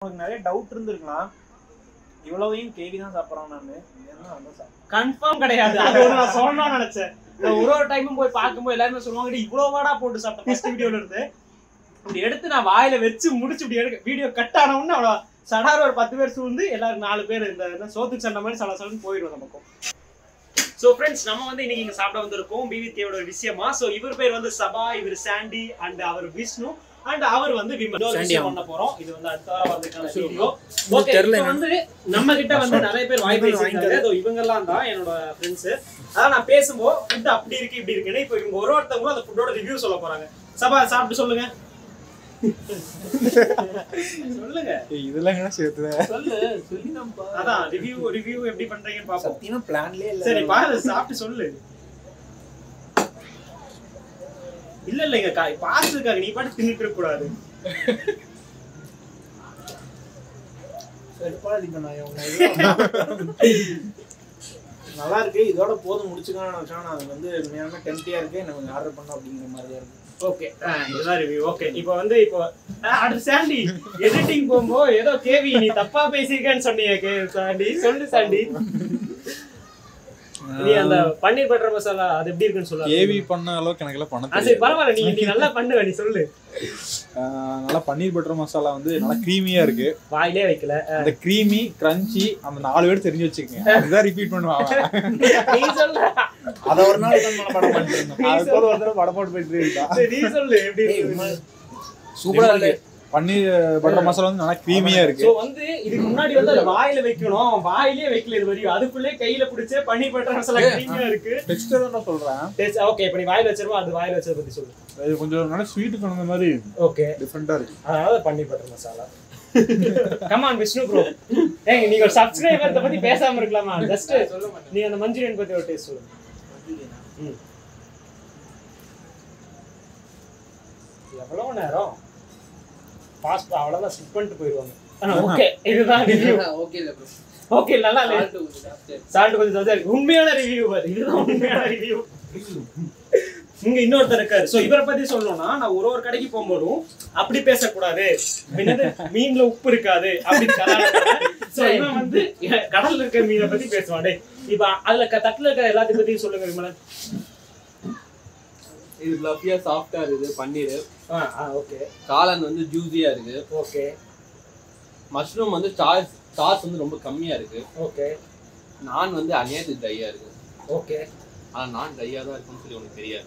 உங்களுக்கு நிறைய டவுட் இருந்திருக்கலாம் இவ்வளவையும் கேவி தான் சாப்பிட்றோம் நான் என்ன வந்து சாப்பிட்றேன் கன்ஃபார்ம் கிடையாது அது ஒரு நான் சொல்லணும்னு நினைச்சேன் நான் ஒரு ஒரு டைமும் போய் பார்க்கும்போது எல்லாருமே சொல்லுவாங்க "டேய், இவ்வளவு வாடா போட்டு சாப்பிட்டேன் ஃபர்ஸ்ட் வீடியோல இருந்து இப்படி எடுத்து நான் வாயில வச்சு முடிச்சு இப்படி எடுக்க வீடியோ கட் ஆன உடனே அவ்வளோ சடார் ஒரு பத்து பேர் சூழ்ந்து எல்லாரும் நாலு பேர் இந்த என்ன சோத்துக்கு சண்டை மாதிரி சல சலன்னு போயிடும் நமக்கு ஸோ ஃப்ரெண்ட்ஸ் நம்ம வந்து இன்னைக்கு இங்க சாப்பிட வந்திருக்கோம் பிவிகேவோட ஒரு விஷயமா ஸோ இவர் பேர் வந்து சபா இவர் சாண்டி அண்ட் அவர் விஷ்ணு அண்ட் அவர் வந்து விமல் இன்னொரு விஷயம் பண்ண போறோம் இது வந்து அடுத்த வாரம் வந்திருக்கான வீடியோ ஓகே தெரியல இப்போ வந்து நம்ம கிட்ட வந்து நிறைய பேர் வாய் பேசியிருக்காங்க இதோ இவங்கெல்லாம் தான் என்னோட ஃப்ரெண்ட்ஸ் அதான் நான் பேசும்போது ஃபுட் அப்படி இருக்கு இப்படி இருக்குன்னு இப்போ இவங்க ஒரு ஒருத்தவங்களும் அந்த ஃபுட்டோட ரிவ்யூ சொல்ல போறாங்க சபா சாப்பிட்டு சொல்லுங்க சொல்லுங்க இதெல்லாம் என்ன சேர்த்து சொல்லு சொல்லி நம்ம அதான் ரிவ்யூ ரிவ்யூ எப்படி பண்றீங்கன்னு பாப்போம் சத்தியமா பிளான்லயே இல்ல சரி பாரு சாப்பிட்டு சொல்லு இல்ல இல்லைங்க காய் பாத்துருக்காங்க நீ பாட்டு தின்னுட்டு இருக்க கூடாது சரிப்பா அடிப்பேன் நான் இவங்க நல்லா இருக்கு இதோட போதும் முடிச்சுக்கலாம்னு நினைச்சேன் நான் அது வந்து உண்மையாலுமே டெம்டியா இருக்கு எனக்கு ஆர்டர் பண்ணோம் அப்படிங்கிற மாதிரியா இருக்கு ஓகே இதுதான் ரிவ்யூ ஓகே இப்போ வந்து இப்போ ஆ, அடுத்து சாண்டி எடிட்டிங் போகும்போது ஏதோ கேவி நீ தப்பா பேசியிருக்கேன்னு சொன்னீங்க கே சாண்டி சொல்லு சாண்டி நீ அந்த பன்னீர் பட்டர் மசாலா அது எப்படி இருக்குன்னு சொல்லு கேவி பண்ண அளவுக்கு எனக்கு எல்லாம் பண்ண ஆ, சரி தெரியாது பரவாயில்ல நீ நீ நல்லா பண்ணுவ நீ சொல்லு ஆஹ் நல்லா பன்னீர் பட்டர் மசாலா வந்து நல்லா க்ரீமியா இருக்கு வாயிலே வைக்கல அந்த க்ரீமி கிரன்ச்சி அந்த நாலு வேர்டு தெரிஞ்சு வச்சுக்கோங்க அதுதான் ரிப்பீட் பண்ணுவாங்க நீ சொல்லு அத ஒரு நாள் உட்கார்ந்து மனப்பாடம் பண்ணிட்டு இருந்தேன் அது கூட ஒரு தடவை படம் போட்டு போயிட்டு இருக்கா சரி, நீ சொல்லு எப்படி ஏய், இருக்கு உண்மை- சூப்பரா இருக்கு பன்னீர் பட்டர் மசாலா வந்து நல்லா க்ரீமியா இருக்கு சோ வந்து இதுக்கு முன்னாடி வந்து அது வாயில வைக்கணும் அவன் வாயிலே வைக்கல இது வரையும் அதுக்குள்ளே கையில பிடிச்சே பன்னீர் பட்டர் மசாலா கிரீமியா இருக்கு டெக்ஸ்டர் தான் நான் சொல்றேன் ஓகே இப்ப நீ வாயில வச்சிருவா அது வாயில வச்சத பத்தி சொல்லு இது கொஞ்சம் நல்லா ஸ்வீட் கலந்த மாதிரி ஓகே டிஃப்ரெண்டா இருக்கு அதாவது paneer butter masala come on Vishnu bro ஏங்க நீங்க ஒரு சப்ஸ்கிரைபர் இத பத்தி பேசாம இருக்கலாமா ஜஸ்ட் நீங்க அந்த மஞ்சூரியன் பத்தி ஒரு டேஸ்ட் சொல்லுங்க ம். எவ்வளவு நேரம் ஃபாஸ்ட் அவ்வளவுதான் ஸ்கிப் பண்ணிட்டு போயிடுவாங்க ஓகே இதுதான் ரிவ்யூ ஓகே ப்ரோ ஓகே நல்லா இல்லை சால்ட் கொஞ்சம் ஜாஸ்தியா இருக்கு. சால்ட் கொஞ்சம் ஜாஸ்தியா இருக்கு உண்மையான ரிவ்யூ பாரு இதுதான் உண்மையான ரிவ்யூ இங்க இன்னொருத்தர் இருக்காரு சோ இவரை பத்தி சொல்லணும்னா நான் ஒரு ஒரு கடைக்கு போகும்போதும் அப்படி பேசக்கூடாது என்னது மீன்ல உப்பு இருக்காது அப்படின்னு சோ இவன் வந்து கடல்ல இருக்க மீனை பத்தி பேசுவான் டேய் இப்ப அதுல க- தட்டுல இருக்க எல்லாத்தையும் பத்தி சொல்லுங்க விமலன் இது ஃப்ளஃபியா சாஃப்டா இருக்குது பன்னீர் ஓகே காளான் வந்து ஜூஸியா இருக்கு ஓகே மஷ்ரூம் வந்து சாஸ் சாஸ் வந்து ரொம்ப கம்மியா இருக்கு ஓகே நான் வந்து அநியாயத்து ட்ரையா இருக்கு ஓகே ஆனா நான் ட்ரையா தான் இருக்குன்னு சொல்லி உனக்கு தெரியாது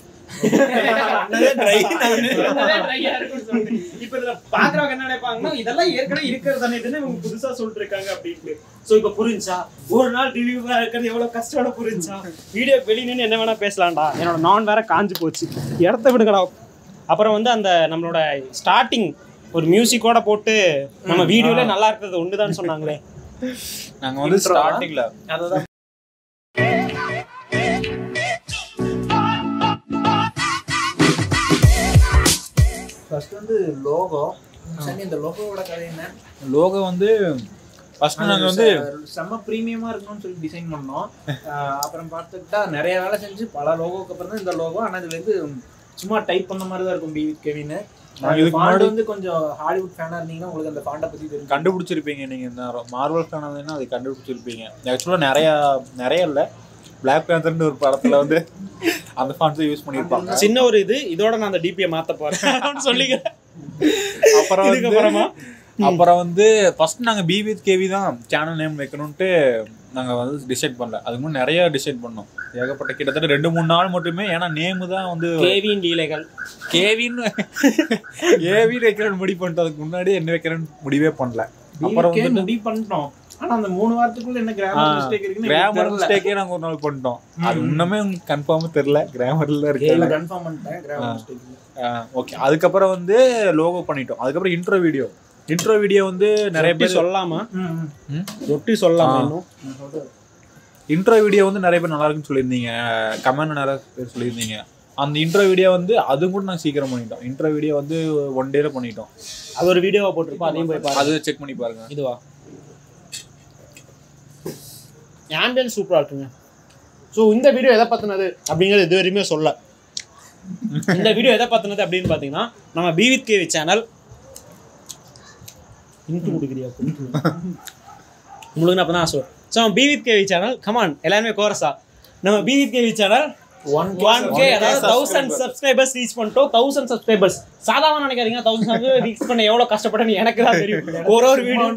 இப்ப இதுல பாக்குறவங்க என்ன நினைப்பாங்கன்னா இதெல்லாம் ஏற்கனவே இருக்கிறது தானே இதுன்னு இவங்க புதுசா சொல்லிட்டு இருக்காங்க அப்படின்ட்டு சோ இப்ப புரிஞ்சா ஒரு நாள் ரிவ்யூவா இருக்கிறது எவ்வளவு கஷ்டோட புரிஞ்சா வீடியோ வெளிய நின்னு என்ன வேணா பேசலாம்டா என்னோட நான் வேற காஞ்சு போச்சு இடத்த விடுங்கடா அப்புறம் வந்து அந்த நம்மளோட ஸ்டார்டிங் ஒரு மியூசிக்கோட போட்டு நம்ம வீடியோல நல்லா இருக்கிறது ஒண்ணுதான் சொன்னாங்களே நாங்க வந்து Intro வா? ஸ்டார்டிங்ல அததான் ஃபர்ஸ்ட் வந்து லோகோ சரி இந்த லோகோவோட கதை என்ன லோகோ வந்து ஃபர்ஸ்ட் நாங்க வந்து செ- செம்ம ப்ரீமியமா இருக்கணும்னு சொல்லி டிசைன் பண்ணோம் ஆஹ் அப்புறம் பார்த்துக்கிட்டா நிறைய வேலை செஞ்சு பல லோகோக்கு அப்புறம் தான் இந்த லோகோ ஆனா இதுல இருந்து சும்மா டைப் பண்ண மாதிரி தான் இருக்கும் பிவி கெவின்னு நான் இதுக்கு ஃபாண்ட் முன்னாடி- வந்து கொஞ்சம் ஹாலிவுட் ஃபேனா இருந்தீங்கன்னா உங்களுக்கு அந்த ஃபாண்டை பத்தி தெரியும் கண்டுபிடிச்சிருப்பீங்க நீங்க இந்த மார்வல் ஃபேன் இருந்தீங்கன்னா அதை கண்டுபிடிச்சிருப்பீங்க ஆக்சுவலா நிறைய நிறைய இல்ல பிளாக் பேந்தர்னு ஒரு படத்துல வந்து அந்த ஃபாண்ட்ஸ் யூஸ் பண்ணிருப்பாங்க சின்ன ஒரு இது இதோட நான் அந்த டிபியை மாத்த போறேன் சொல்லிக்கிறேன் அப்புறம் வந்து இதுக்கப்புறமா அப்புறம் வந்து ஃபர்ஸ்ட் நாங்க பி வித் கேவி தான் சேனல் நேம் வைக்கணும்ட்டு நாங்க வந்து டிசைட் பண்ணல அதுக்கு முன்னாடி நிறைய டிசைட் பண்ணோம் ஏகப்பட்ட கிட்டத்தட்ட ரெண்டு மூணு நாள் மட்டுமே ஏன்னா நேமு தான் வந்து கேவியின் லீலைகள் கேவின்னு கேவின்னு வைக்கிறேன்னு முடிவு பண்ணிட்டு அதுக்கு முன்னாடி என்ன வைக்கிறேன்னு முடிவே பண்ணல அப்புறம் BVK வந்துட்டு முடிவு பண்ணிட்டோம் ஆனா அந்த மூணு வாரத்துக்குள்ள என்ன ஆ, கிராமர் மிஸ்டேக் இருக்குன்னு கிராமர் மிஸ்டேக்கே நாங்க ஒரு நாள் பண்ணிட்டோம் அது இன்னுமே உங்களுக்கு கன்ஃபார்மா தெரியல கிராமர்ல இருக்கு கன்ஃபார்ம் பண்ணிட்டேன் கிராமர் மிஸ்டேக் ஓகே அதுக்கப்புறம் வந்து லோகோ பண்ணிட்டோம் அதுக்கப்புறம் இன்ட்ரோ வீடியோ இன்ட்ரோ வீடியோ வந்து நிறைய பேர் சொல்லலாமா ம்? ரொட்டி சொல்லலாமா ஆ. இன்னும் இன்ட்ரோ வீடியோ வந்து நிறைய பேர் நல்லா இருக்குன்னு சொல்லியிருந்தீங்க கமெண்ட் நிறைய பேர் சொல்லியிருந்தீங்க அந்த இன்ட்ரோ வீடியோ வந்து அது கூட நாங்கள் சீக்கிரம் பண்ணிட்டோம் இன்ட்ரோ வீடியோ வந்து ஒன் டேல பண்ணிட்டோம் அது ஒரு வீடியோவா போட்டிருப்போம் அதையும் போய் பாருங்க அது செக் பண்ணி பாருங்க இதுவா ஆம்பியன்ஸ் சூப்பரா இருக்குங்க ஸோ இந்த வீடியோ எதை பத்தினது அப்படிங்கிறது இது வரையுமே சொல்ல இந்த வீடியோ எதை பத்தினது அப்படின்னு பார்த்தீங்கன்னா நம்ம பிவித் கேவி சேனல் இன்ட்டு கொடுக்குறியா உங்களுக்கு அப்போ தான் ஆசை so be with KV channel come on எல்லாருமே கோரஸா நம்ம be with KV channel one one K அதாவது தௌசண்ட் சப்ஸ்கிரைபர்ஸ் ரீச் பண்ணிட்டோம் தௌசண்ட் சப்ஸ்கிரைபர்ஸ் சாதாரண நினைக்காதீங்க தௌசண்ட் சப்ஸ்கிரைபர் ரீச் பண்ண எவ்வளவு கஷ்டப்பட்டேன்னு எனக்கு தான் தெரியும் ஒரு ஒரு வீடியோ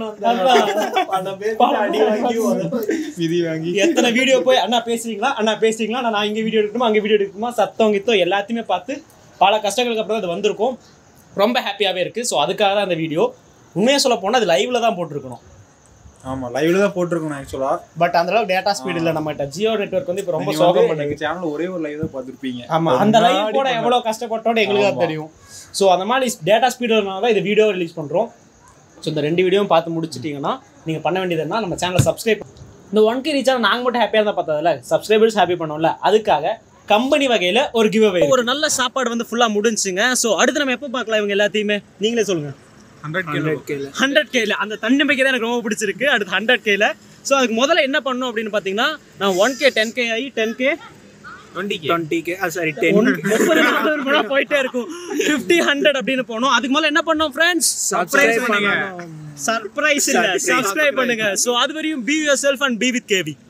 விதி வாங்கி எத்தனை வீடியோ போய் அண்ணா பேசுறீங்களா அண்ணா பேசுறீங்களா நான் இங்க வீடியோ எடுக்கணுமா அங்க வீடியோ எடுக்கணுமா சத்தம் கித்தம் எல்லாத்தையுமே பார்த்து பல கஷ்டங்களுக்கு அப்புறம் அது வந்திருக்கும் ரொம்ப ஹாப்பியாவே இருக்கு ஸோ அதுக்காக தான் அந்த வீடியோ உண்மையாக சொல்ல போனால் அது லைவ்ல தான் போட்டிருக்கணும் ஆமா லைவ்ல தான் போட்டிருக்கணும் ஆக்சுவலா பட் அந்த அளவுக்கு டேட்டா ஸ்பீட் இல்லை நம்மகிட்ட ஜியோ நெட்வொர்க் வந்து இப்போ ரொம்ப சோகம் பண்ணுது எங்க சேனல்ல ஒரே ஒரு லைவ் தான் பார்த்திருப்பீங்க ஆமா அந்த லைவ் கூட எவ்வளவு கஷ்டப்பட்டோம் எங்களுக்கு தான் தெரியும் ஸோ அந்த மாதிரி டேட்டா ஸ்பீடுனால தான் இந்த வீடியோ ரிலீஸ் பண்றோம் ஸோ இந்த ரெண்டு வீடியோவும் பார்த்து முடிச்சிட்டீங்கன்னா நீங்க பண்ண வேண்டியது என்ன நம்ம சேனலை சப்ஸ்கிரைப் இந்த ஒன் கே ரீச் நாங்க மட்டும் ஹாப்பியாக தான் பார்த்ததில்ல சப்ஸ்கிரைபர்ஸ் ஹாப்பி பண்ணோம்ல அதுக்காக கம்பெனி வகையில ஒரு கிவ் அவே ஒரு நல்ல சாப்பாடு வந்து ஃபுல்லா முடிஞ்சுங்க ஸோ அடுத்து நம்ம எப்போ பார்க்கலாம் இவங்க எல்லாத்தையுமே நீங்களே சொல்லுங்க ஹண்ட்ரட் கிலோ ஹண்ட்ரட் கேல அந்த தன்னம்பிக்கை தான் எனக்கு ரொம்ப பிடிச்சிருக்கு அடுத்து ஹண்ட்ரட் கேல ஸோ அதுக்கு முதல்ல என்ன பண்ணணும் அப்படின்னு பார்த்தீங்கன்னா நான் ஒன் கே டென் கே ஆகி ten K twenty K sorry முப்பது நாற்பது போனா போயிட்டே இருக்கும் ஃபிஃப்டி ஹண்ட்ரட் அப்படின்னு போனோம் அதுக்கு மேல என்ன பண்ணோம் ஃப்ரெண்ட்ஸ் சப்ஸ்கிரைப் பண்ணுங்க சர்ப்ரைஸ் இல்ல சப்ஸ்கிரைப் பண்ணுங்க சோ அது வரையும் be yourself and be with KV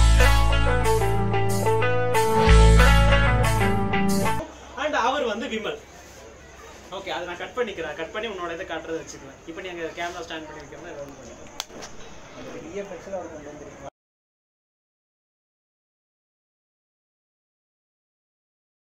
and அவர் வந்து விமல் ஓகே அதை நான் கட் பண்ணிக்கிறேன் கட் பண்ணி உன்னோட இதை காட்டுறதை வச்சுக்கிறேன் இப்போ நீ அங்கே கேமரா ஸ்டாண்ட் பண்ணி வைக்கிறதா ஏதாவது பண்ணிக்கிறேன்